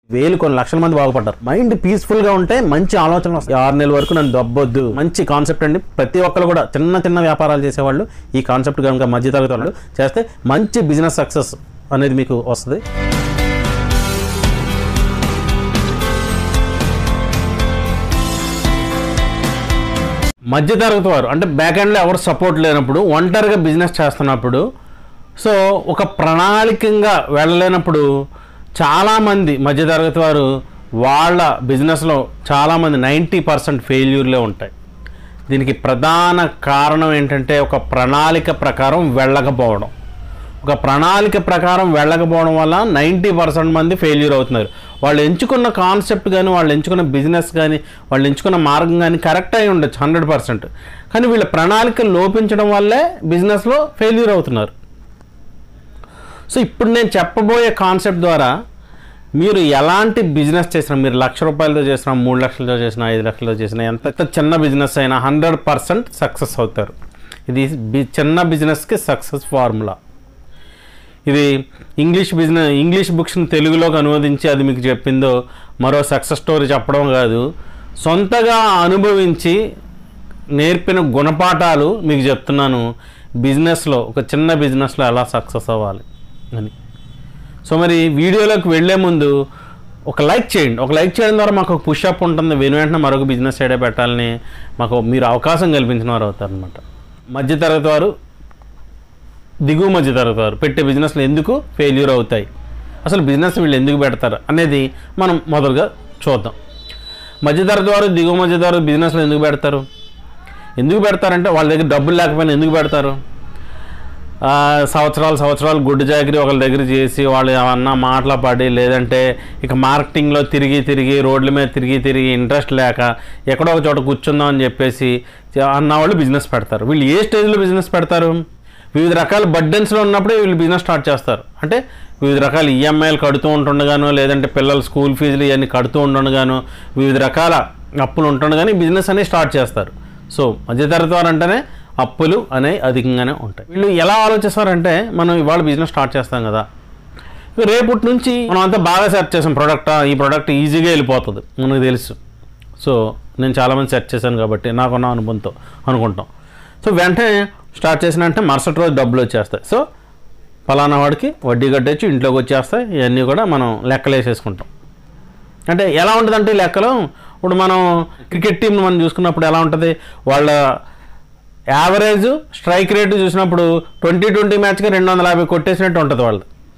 వేలు కొన్ని లక్షల మంది బాగుపడ్డారు మైండ్ పీస్ఫుల్ గా ఉంటే మంచి ఆలోచనలు వస్తాయి ఆరు నెలల వరకు నన్ను దబ్బొద్దు మంచి కాన్సెప్ట్ అండి ప్రతి ఒక్కరు కూడా చిన్న చిన్న వ్యాపారాలు చేసేవాళ్ళు ఈ కాన్సెప్ట్ కనుక మధ్యతరగతి వాళ్ళు చేస్తే మంచి బిజినెస్ సక్సెస్ అనేది మీకు వస్తుంది మధ్యతరగతి వారు అంటే బ్యాక్ ఎండ్లో ఎవరు సపోర్ట్ లేనప్పుడు ఒంటరిగా బిజినెస్ చేస్తున్నప్పుడు సో ఒక ప్రణాళికంగా వెళ్ళలేనప్పుడు చాలామంది మధ్యతరగతి వారు వాళ్ళ బిజినెస్లో చాలామంది నైంటీ పర్సెంట్ ఫెయిల్యూర్లే ఉంటాయి దీనికి ప్రధాన కారణం ఏంటంటే ఒక ప్రణాళిక ప్రకారం వెళ్ళకపోవడం ఒక ప్రణాళిక ప్రకారం వెళ్ళకపోవడం వల్ల నైంటీ పర్సెంట్ మంది ఫెయిల్యూర్ అవుతున్నారు వాళ్ళు ఎంచుకున్న కాన్సెప్ట్ కానీ వాళ్ళు ఎంచుకున్న బిజినెస్ కానీ వాళ్ళు ఎంచుకున్న మార్గం కానీ కరెక్ట్ అయి ఉండొచ్చు హండ్రెడ్ పర్సెంట్ కానీ వీళ్ళ ప్రణాళిక లోపించడం వల్లే బిజినెస్లో ఫెయిల్యూర్ అవుతున్నారు సో ఇప్పుడు నేను చెప్పబోయే కాన్సెప్ట్ ద్వారా మీరు ఎలాంటి బిజినెస్ చేసినా మీరు లక్ష రూపాయలతో చేసినా మూడు లక్షలతో చేసినా ఐదు లక్షలతో చేసినా ఎంత ఎంత చిన్న బిజినెస్ అయినా హండ్రెడ్ పర్సెంట్ సక్సెస్ అవుతారు ఇది బి- చిన్న బిజినెస్కి సక్సెస్ ఫార్ములా ఇది ఇంగ్లీష్ బిజినెస్ ఇంగ్లీష్ బుక్స్ని తెలుగులోకి అనువదించి అది మీకు చెప్పిందో మరో సక్సెస్ స్టోరీ చెప్పడం కాదు సొంతగా అనుభవించి నేర్పిన గుణపాఠాలు మీకు చెప్తున్నాను బిజినెస్లో ఒక చిన్న బిజినెస్లో ఎలా సక్సెస్ అవ్వాలి అని సో మరి వీడియోలోకి వెళ్ళే ముందు ఒక లైక్ చేయండి ఒక లైక్ చేయడం ద్వారా మాకు ఒక పుషప్ ఉంటుంది వెను వెంటనే మరొక బిజినెస్ సైడే పెట్టాలని మాకు మీరు అవకాశం కల్పించిన వారు అవుతారనమాట మధ్యతరగతి వారు దిగువ మధ్య తరగతి వారు పెట్టే బిజినెస్లు ఎందుకు ఫెయిల్యూర్ అవుతాయి అసలు బిజినెస్ వీళ్ళు ఎందుకు పెడతారు అనేది మనం మొదలుగా చూద్దాం మధ్యతరగతి వారు దిగువ మధ్య తరగతి బిజినెస్లు ఎందుకు పెడతారు ఎందుకు పెడతారంటే వాళ్ళ దగ్గర డబ్బులు లేకపోయినా ఎందుకు పెడతారు ఆ, సంవత్సరాలు సంవత్సరాలు గుడ్డు జాగిరి ఒకళ్ళ దగ్గర చేసి వాళ్ళు ఏమన్నా మాటలు పడి లేదంటే ఇక మార్కెటింగ్లో తిరిగి తిరిగి రోడ్ల మీద తిరిగి తిరిగి ఇంట్రెస్ట్ లేక ఎక్కడో ఒక చోట కూర్చుందాం అని చెప్పేసి అన్న వాళ్ళు బిజినెస్ పెడతారు వీళ్ళు ఏ స్టేజ్లో బిజినెస్ పెడతారు వివిధ రకాల బర్డెన్స్లో ఉన్నప్పుడే వీళ్ళు బిజినెస్ స్టార్ట్ చేస్తారు అంటే వివిధ రకాల ఈఎంఐలు కడుతూ ఉంటుండగాను లేదంటే పిల్లల స్కూల్ ఫీజులు ఇవన్నీ కడుతూ ఉంటుండగాను వివిధ రకాల అప్పులు ఉంటుండగానే బిజినెస్ అనేది స్టార్ట్ చేస్తారు సో మధ్యతరగతి వారు అంటేనే అప్పులు అనేవి అధికంగానే ఉంటాయి వీళ్ళు ఎలా ఆలోచిస్తారంటే మనం ఇవాళ బిజినెస్ స్టార్ట్ చేస్తాం కదా ఇక రేపటి నుంచి మనం అంతా బాగా సెర్చ్ చేసాం ప్రోడక్ట్ ఈ ప్రోడక్ట్ ఈజీగా వెళ్ళిపోతుంది మనకు తెలుసు సో నేను చాలామంది సెర్చ్ చేశాను కాబట్టి నాకున్న అనుభవంతో అనుకుంటాం సో వెంటనే స్టార్ట్ చేసిన అంటే మరుసటి రోజు డబ్బులు వచ్చేస్తాయి సో ఫలానా వాడికి వడ్డీ కట్టొచ్చి ఇంట్లోకి వచ్చేస్తాయి ఇవన్నీ కూడా మనం లెక్కలు వేసేసుకుంటాం అంటే ఎలా ఉంటుందంటే ఈ లెక్కలో ఇప్పుడు మనం క్రికెట్ టీం మనం చూసుకున్నప్పుడు ఎలా ఉంటుంది వాళ్ళ యావరేజ్ స్ట్రైక్ రేటు చూసినప్పుడు ట్వంటీ ట్వంటీ మ్యాచ్కి రెండు వందల యాభై కొట్టేసినట్టు ఉంటుంది వాళ్ళు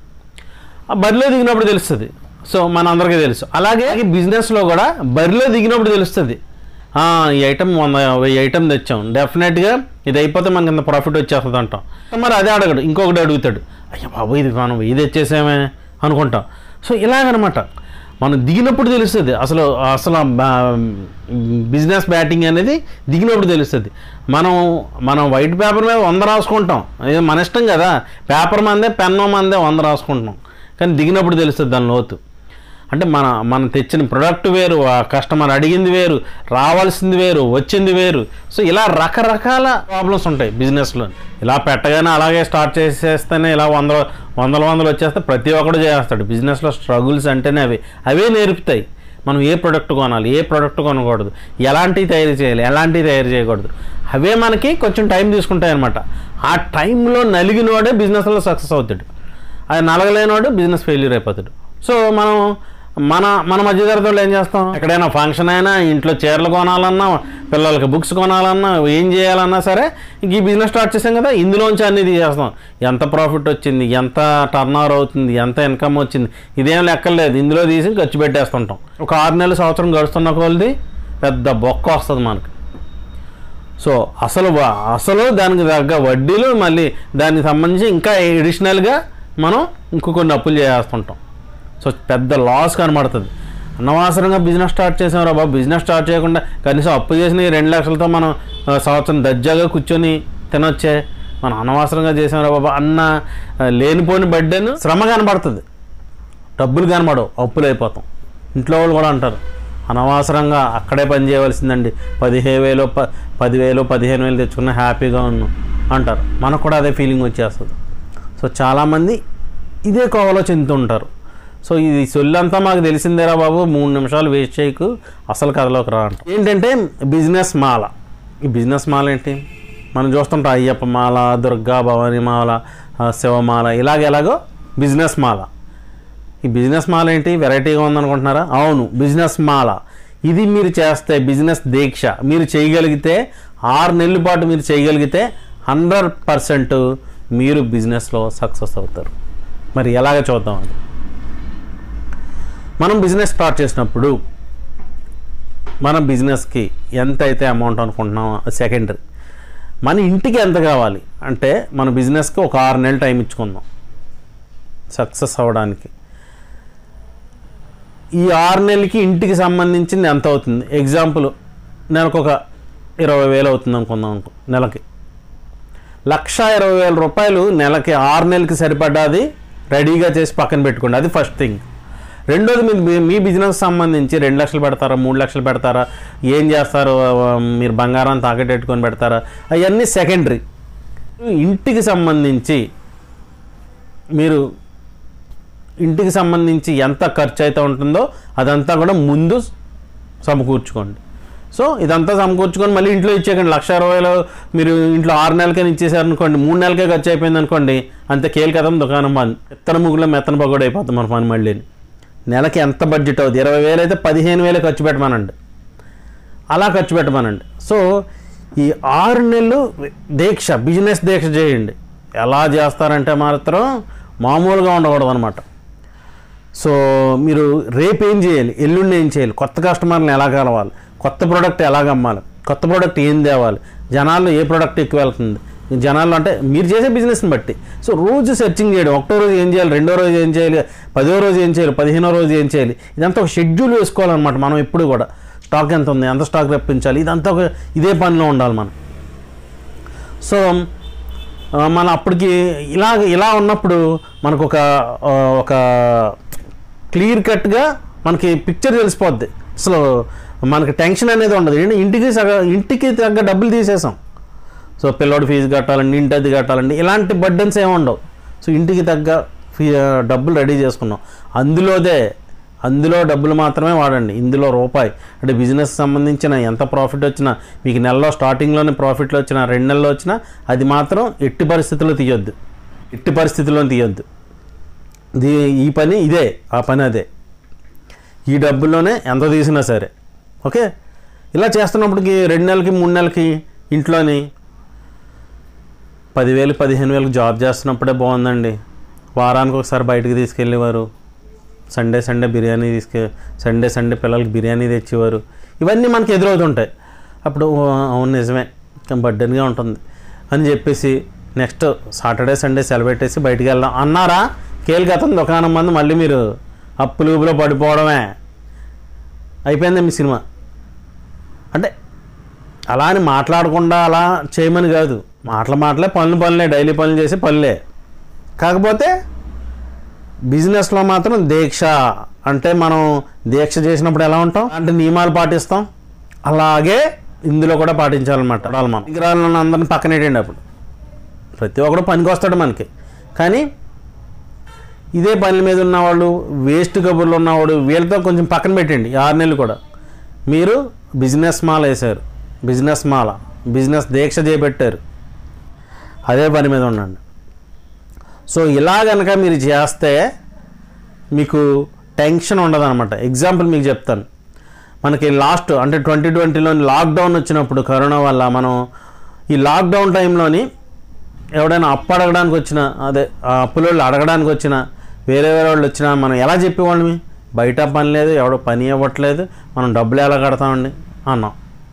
ఆ బరిలో దిగినప్పుడు తెలుస్తుంది సో మన అందరికీ తెలుసు అలాగే ఈ బిజినెస్లో కూడా బరిలో దిగినప్పుడు తెలుస్తుంది ఆ, ఈ ఐటమ్ వంద వెయ్యి ఐటమ్ తెచ్చాం డెఫినెట్గా ఇది అయిపోతే మనకి ఇంత ప్రాఫిట్ వచ్చేస్తుంది అంటాం మరి అదే అడగడు ఇంకొకటి అడుగుతాడు అయ్యా బాబు ఇది మనం వెయ్యి తెచ్చేసామే అనుకుంటాం సో ఇలాగనమాట మనం దిగినప్పుడు తెలుస్తుంది అసలు అసలు బిజినెస్ బ్యాటింగ్ అనేది దిగినప్పుడు తెలుస్తుంది మనం మనం వైట్ పేపర్ మీద వంద రాసుకుంటాం ఇది మన ఇష్టం కదా పేపర్ మందే పెన్ను మందే వంద రాసుకుంటాం కానీ దిగినప్పుడు తెలుస్తుంది దాని లోతు అంటే మన మనం తెచ్చిన ప్రొడక్ట్ వేరు ఆ కస్టమర్ అడిగింది వేరు రావాల్సింది వేరు వచ్చింది వేరు సో ఇలా రకరకాల ప్రాబ్లమ్స్ ఉంటాయి బిజినెస్లో ఇలా పెట్టగానే అలాగే స్టార్ట్ చేసేస్తేనే ఇలా వందల వందల వందలు వచ్చేస్తే ప్రతి ఒక్కడు చేస్తాడు బిజినెస్లో స్ట్రగుల్స్ అంటేనే అవి అవే నేర్పుతాయి మనం ఏ ప్రొడక్ట్ కొనాలి ఏ ప్రొడక్ట్ కొనకూడదు ఎలాంటివి తయారు చేయాలి ఎలాంటివి తయారు చేయకూడదు అవే మనకి కొంచెం టైం తీసుకుంటాయి అనమాట ఆ టైంలో నలిగినవాడే బిజినెస్లో సక్సెస్ అవుతాడు అది నలగలేనివాడు బిజినెస్ ఫెయిల్యూర్ అయిపోతాడు సో మనం మన మన మధ్యతరగతి వాళ్ళు ఏం చేస్తాం ఎక్కడైనా ఫంక్షన్ అయినా ఇంట్లో చీరలు కొనాలన్నా పిల్లలకి బుక్స్ కొనాలన్నా ఏం చేయాలన్నా సరే ఇంక ఈ బిజినెస్ స్టార్ట్ చేసాం కదా ఇందులోంచి అన్ని తీసేస్తాం ఎంత ప్రాఫిట్ వచ్చింది ఎంత టర్న్ ఓవర్ అవుతుంది ఎంత ఇన్కమ్ వచ్చింది ఇదేం లెక్కలేదు ఇందులో తీసి ఖర్చు పెట్టేస్తుంటాం ఒక ఆరు నెలల సంవత్సరం గడుస్తున్న కొలది పెద్ద బొక్క వస్తుంది మనకి సో అసలు వ- అసలు దానికి తగ్గ వడ్డీలు మళ్ళీ దానికి సంబంధించి ఇంకా ఎడిషనల్గా మనం ఇంకో కొన్ని అప్పులు చేస్తుంటాం సో పెద్ద లాస్ కనబడుతుంది అనవసరంగా బిజినెస్ స్టార్ట్ చేసాం రా బాబు బిజినెస్ స్టార్ట్ చేయకుండా కనీసం అప్పు చేసిన ఈ రెండు లక్షలతో మనం ఆ, సంవత్సరం దర్జాగా కూర్చొని తినొచ్చే మనం అనవసరంగా చేసాం రా బాబా అన్న ఆ, లేనిపోని బడ్డెను శ్రమ కనబడుతుంది డబ్బులు కనబడవు అప్పులు అయిపోతాం ఇంట్లో వాళ్ళు కూడా అంటారు అనవసరంగా అక్కడే పని చేయవలసిందండి పదిహేను వేలు ప పదివేలు పదిహేను వేలు తెచ్చుకున్న హ్యాపీగా ఉన్నాం అంటారు మనకు కూడా అదే ఫీలింగ్ వచ్చేస్తుంది సో చాలామంది ఇదే కోవలో చెందుతుంటారు సో ఇది సొల్లంతా మాకు తెలిసిందేరా బాబు మూడు నిమిషాలు వేస్ట్ చేయకు అసలు కథలోకి రా అంట ఏంటంటే బిజినెస్ మాల ఈ బిజినెస్ మాల ఏంటి మనం చూస్తుంటాం అయ్యప్ప మాల దుర్గా భవానీ మాల ఆ, శివమాల ఇలాగ ఎలాగో బిజినెస్ మాల ఈ బిజినెస్ మాల ఏంటి వెరైటీగా ఉందనుకుంటున్నారా అవును బిజినెస్ మాల ఇది మీరు చేస్తే బిజినెస్ దీక్ష మీరు చేయగలిగితే ఆరు నెలల పాటు మీరు చేయగలిగితే హండ్రెడ్ పర్సెంట్ మీరు బిజినెస్లో సక్సెస్ అవుతారు మరి ఎలాగ చూద్దాం అది మనం బిజినెస్ స్టార్ట్ చేసినప్పుడు మన బిజినెస్కి ఎంత అయితే అమౌంట్ అనుకుంటున్నామో సెకండరీ మన ఇంటికి ఎంత కావాలి అంటే మన బిజినెస్కి ఒక ఆరు నెలలు టైం ఇచ్చుకుందాం సక్సెస్ అవ్వడానికి ఈ ఆరు నెలలకి ఇంటికి సంబంధించింది ఎంత అవుతుంది ఎగ్జాంపుల్ నెలకు ఒక ఇరవై వేలు అవుతుంది అనుకుందాం అనుకో నెలకి లక్ష ఇరవై వేల రూపాయలు నెలకి ఆరు నెలలకి సరిపడ్డాది రెడీగా చేసి పక్కన పెట్టుకోండి అది ఫస్ట్ థింగ్ రెండోది మీ మీ బిజినెస్ సంబంధించి రెండు లక్షలు పెడతారా మూడు లక్షలు పెడతారా ఏం చేస్తారు ఆ, మీరు బంగారం తాకట్టెట్టుకొని పెడతారా అవన్నీ సెకండరీ ఇంటికి సంబంధించి మీరు ఇంటికి సంబంధించి ఎంత ఖర్చు అయితే ఉంటుందో అదంతా కూడా ముందు సమకూర్చుకోండి సో ఇదంతా సమకూర్చుకొని మళ్ళీ ఇంట్లో ఇచ్చేయకండి లక్ష ఇరవైలో మీరు ఇంట్లో ఆరు నెలలకైనా ఇచ్చేసారనుకోండి మూడు నెలలకే ఖర్చు అయిపోయింది అనుకోండి అంతే కేలు కదం దుకాణం బంద్ ఎత్తన ముగ్గులో మెత్తన పగోడు అయిపోతుంది మన పని మళ్ళీ నెలకి ఎంత బడ్జెట్ అవుతుంది ఇరవై వేలు అయితే పదిహేను వేలు ఖర్చు పెట్టమనండి అలా ఖర్చు పెట్టమనండి సో ఈ ఆరు నెలలు దీక్ష బిజినెస్ దీక్ష చేయండి ఎలా చేస్తారంటే మాత్రం మామూలుగా ఉండకూడదు అనమాట సో మీరు రేపు ఏం చేయాలి ఎల్లుండి ఏం చేయాలి కొత్త కస్టమర్ని ఎలా కలవాలి కొత్త ప్రోడక్ట్ ఎలాగ అమ్మాలి కొత్త ప్రోడక్ట్ ఏం తేవాలి జనాల్లో ఏ ప్రోడక్ట్ ఎక్కువ వెళ్తుంది జనాల్లో అంటే మీరు చేసే బిజినెస్ని బట్టి సో రోజు సెర్చింగ్ చేయడం ఒకటో రోజు ఏం చేయాలి రెండో రోజు ఏం చేయాలి పదో రోజు ఏం చేయాలి పదిహేనో రోజు ఏం చేయాలి ఇదంతా ఒక షెడ్యూల్ వేసుకోవాలన్నమాట మనం ఎప్పుడు కూడా స్టాక్ ఎంత ఉంది ఎంత స్టాక్ రప్పించాలి ఇదంతా ఒక ఇదే పనిలో ఉండాలి మనం సో ఆ, మన అప్పటికి ఇలా ఇలా ఉన్నప్పుడు మనకు ఒక ఆ, ఒక క్లియర్ కట్గా మనకి పిక్చర్ తెలిసిపోద్ది అసలు మనకి టెన్షన్ అనేది ఉండదు ఏంటి ఇంటికి సగ ఇంటికి తగ్గ డబ్బులు తీసేసాం సో పిల్లోడి ఫీజు కట్టాలండి ఇంటి అది కట్టాలండి ఇలాంటి బర్డన్స్ ఏమి ఉండవు సో ఇంటికి తగ్గ ఫీ డబ్బులు రెడీ చేసుకున్నాం అందులోదే అందులో డబ్బులు మాత్రమే వాడండి ఇందులో రూపాయి అంటే బిజినెస్ సంబంధించిన ఎంత ప్రాఫిట్ వచ్చినా మీకు నెలలో స్టార్టింగ్లోనే ప్రాఫిట్లు వచ్చినా రెండు నెలలు వచ్చినా అది మాత్రం ఎట్టి పరిస్థితుల్లో తీయొద్దు ఎట్టి పరిస్థితుల్లో తీయొద్దు దీ ఈ పని ఇదే ఆ పని అదే ఈ డబ్బుల్లోనే ఎంత తీసినా సరే ఓకే ఇలా చేస్తున్నప్పటికి రెండు నెలలకి మూడు నెలలకి ఇంట్లోని పదివేలు పదిహేను వేలకు జాబ్ చేస్తున్నప్పుడే బాగుందండి వారానికి ఒకసారి బయటకు తీసుకెళ్ళేవారు సండే సండే బిర్యానీ తీసుకె సండే సండే పిల్లలకి బిర్యానీ తెచ్చేవారు ఇవన్నీ మనకి ఎదురవుతుంటాయి అప్పుడు "ఓ, అవును నిజమే ఇంకా బర్డెన్గా ఉంటుంది అని చెప్పేసి నెక్స్ట్ సాటర్డే సండే సెలవు పెట్టేసి బయటికి వెళ్దాం అన్నారా కేల్గతం దుకాణం మంది మళ్ళీ మీరు అప్పులు ఊబులో పడిపోవడమే అయిపోయింది మీ సినిమా అంటే అలా అని మాట్లాడకుండా అలా చేయమని కాదు మాటలు మాటలే పనులు పనులే డైలీ పనులు చేసి పనులే కాకపోతే బిజినెస్లో మాత్రం దీక్ష అంటే మనం దీక్ష చేసినప్పుడు ఎలా ఉంటాం అంటే నియమాలు పాటిస్తాం అలాగే ఇందులో కూడా పాటించాలన్నమాట వాళ్ళు మనం విగ్రహాలను అందరిని పక్కనేటండి అప్పుడు ప్రతి ఒక్కడు పనికి వస్తాడు మనకి కానీ ఇదే పనుల మీద ఉన్నవాళ్ళు వేస్ట్ కబుర్లు ఉన్నవాడు వీళ్ళతో కొంచెం పక్కన పెట్టండి ఈ ఆరు నెలలు కూడా మీరు బిజినెస్ మాల వేశారు బిజినెస్ మాల బిజినెస్ దీక్ష చేపెట్టారు అదే పని మీద ఉండండి సో ఇలా కనుక మీరు చేస్తే మీకు టెన్షన్ ఉండదన్నమాట ఎగ్జాంపుల్ మీకు చెప్తాను మనకి లాస్ట్ అంటే ట్వంటీ ట్వంటీలో లాక్డౌన్ వచ్చినప్పుడు కరోనా వల్ల మనం ఈ లాక్డౌన్ టైంలోని ఎవడైనా అప్పు అడగడానికి వచ్చినా అదే ఆ అప్పులోళ్ళు అడగడానికి వచ్చినా వేరే వేరే వాళ్ళు వచ్చినా మనం ఎలా చెప్పేవాళ్ళమి బయట పని లేదు ఎవడో పని ఇవ్వట్లేదు మనం డబ్బులు ఎలా కడతామండి అన్నాం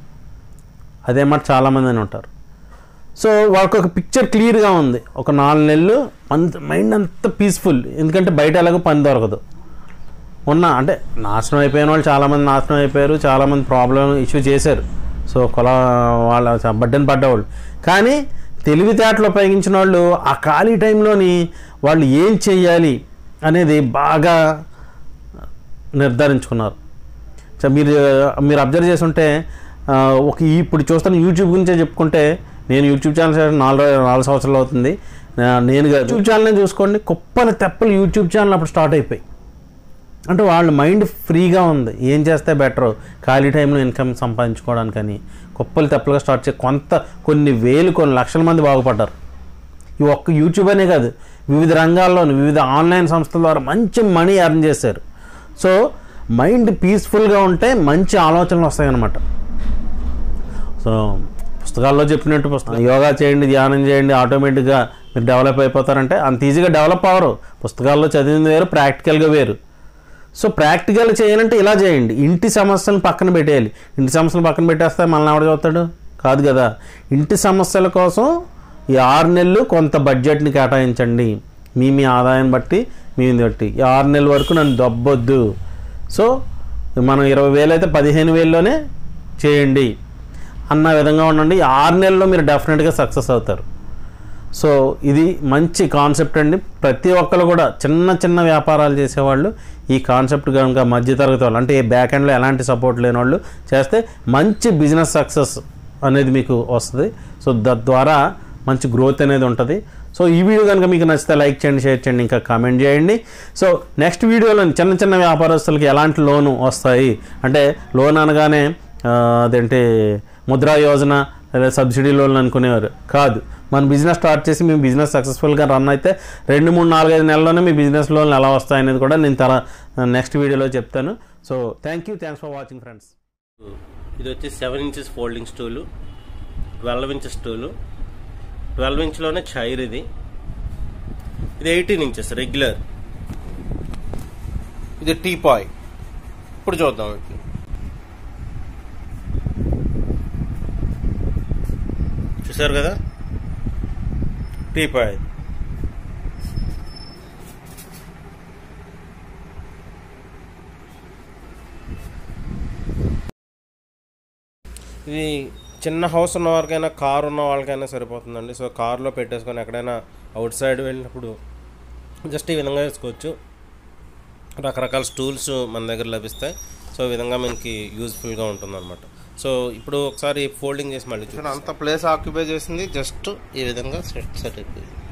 అదే మాట చాలామంది అని ఉంటారు సో వాళ్ళకి ఒక పిక్చర్ క్లియర్గా ఉంది ఒక నాలుగు నెలలు అంత మైండ్ అంత పీస్ఫుల్ ఎందుకంటే బయట ఎలాగో పని దొరకదు ఉన్న అంటే నాశనం అయిపోయిన వాళ్ళు చాలామంది నాశనం అయిపోయారు చాలామంది ప్రాబ్లం ఇష్యూ చేశారు సో కుల వాళ్ళ బడ్డని పడ్డవాళ్ళు కానీ తెలివితేటలు ఉపయోగించిన వాళ్ళు ఆ ఖాళీ టైంలోని వాళ్ళు ఏం చెయ్యాలి అనేది బాగా నిర్ధారించుకున్నారు సో మీరు మీరు అబ్జర్వ్ చేస్తుంటే ఆ, ఒక ఈ- ఇప్పుడు చూస్తున్న యూట్యూబ్ గురించే చెప్పుకుంటే నేను యూట్యూబ్ ఛానల్ చేసి నాలుగు నాలుగు సంవత్సరాలు అవుతుంది నా- నేను యూట్యూబ్ ఛానల్నే చూసుకోండి కుప్పల తెప్పలు యూట్యూబ్ ఛానల్ అప్పుడు స్టార్ట్ అయిపోయి అంటే వాళ్ళ మైండ్ ఫ్రీగా ఉంది ఏం చేస్తే బెటర్ ఖాళీ టైంలో ఇన్కమ్ సంపాదించుకోవడానికని కుప్పలు తెప్పలుగా స్టార్ట్ చేసి కొంత కొన్ని వేలు కొన్ని లక్షల మంది బాగుపడ్డారు ఈ ఒక్క యూట్యూబ్ అనే కాదు వివిధ రంగాల్లోని వివిధ ఆన్లైన్ సంస్థల ద్వారా మంచి మనీ ఎర్న్ చేశారు సో మైండ్ పీస్ఫుల్గా ఉంటే మంచి ఆలోచనలు వస్తాయన్నమాట సో పుస్తకాల్లో చెప్పినట్టు పుస్తకం యోగా చేయండి ధ్యానం చేయండి ఆటోమేటిక్గా మీరు డెవలప్ అయిపోతారంటే అంత ఈజీగా డెవలప్ అవ్వరు పుస్తకాల్లో చదివింది వేరు ప్రాక్టికల్గా వేరు సో ప్రాక్టికల్ చేయాలంటే ఇలా చేయండి ఇంటి సమస్యను పక్కన పెట్టేయాలి ఇంటి సమస్యలు పక్కన పెట్టేస్తే మనల్ని ఎవడు చదువుతాడు కాదు కదా ఇంటి సమస్యల కోసం ఈ ఆరు నెలలు కొంత బడ్జెట్ని కేటాయించండి మీ మీ ఆదాయం బట్టి మీ బట్టి ఈ ఆరు నెలల వరకు నన్ను దబ్బొద్దు సో మనం ఇరవై వేలు అయితే పదిహేను వేల్లోనే చేయండి అన్న విధంగా ఉండండి ఈ ఆరు నెలల్లో మీరు డెఫినెట్గా సక్సెస్ అవుతారు సో ఇది మంచి కాన్సెప్ట్ అండి ప్రతి ఒక్కరు కూడా చిన్న చిన్న వ్యాపారాలు చేసేవాళ్ళు ఈ కాన్సెప్ట్ కనుక మధ్యతరగతి వాళ్ళు అంటే ఏ బ్యాక్ ఎండ్లో ఎలాంటి సపోర్ట్ లేని వాళ్ళు చేస్తే మంచి బిజినెస్ సక్సెస్ అనేది మీకు వస్తుంది సో తద్వారా మంచి గ్రోత్ అనేది ఉంటుంది సో ఈ వీడియో కనుక మీకు నచ్చితే లైక్ చేయండి షేర్ చేయండి ఇంకా కామెంట్ చేయండి సో నెక్స్ట్ వీడియోలో చిన్న చిన్న వ్యాపారస్తులకి ఎలాంటి లోను వస్తాయి అంటే లోన్ అనగానే ఆ, అదేంటి ముద్రా యోజన లేదా సబ్సిడీ లోన్లు అనుకునేవారు కాదు మన బిజినెస్ స్టార్ట్ చేసి మేము బిజినెస్ సక్సెస్ఫుల్గా రన్ అయితే రెండు మూడు నాలుగైదు నెలల్లోనే మీ బిజినెస్ లోన్లు ఎలా వస్తాయనేది కూడా నేను తర నెక్స్ట్ వీడియోలో చెప్తాను so thank you thanks for watching friends ఇది వచ్చి seven inches folding stool twelve inches stool twelve ఇంచ్లోనే చైర్ ఇది ఇది ఎయిటీన్ ఇంచెస్ రెగ్యులర్ ఇది టీ పాయ్ ఇప్పుడు చూద్దాం ఇది చూసారు కదా టీ పాయ్ ఇది చిన్న హౌస్ ఉన్న వాళ్ళకైనా కార్ ఉన్న వాళ్ళకైనా సరిపోతుందండి సో కార్లో పెట్టేసుకొని ఎక్కడైనా అవుట్ సైడ్ వెళ్ళినప్పుడు జస్ట్ ఈ విధంగా వేసుకోవచ్చు రకరకాల స్టూల్స్ మన దగ్గర లభిస్తాయి సో ఈ విధంగా మనకి యూజ్ఫుల్గా ఉంటుంది అనమాట సో ఇప్పుడు ఒకసారి ఫోల్డింగ్ చేసి మళ్ళీ చూడండి అంత ప్లేస్ ఆక్యుపై చేసింది జస్ట్ ఈ విధంగా సెట్ సెట్ అయిపోయింది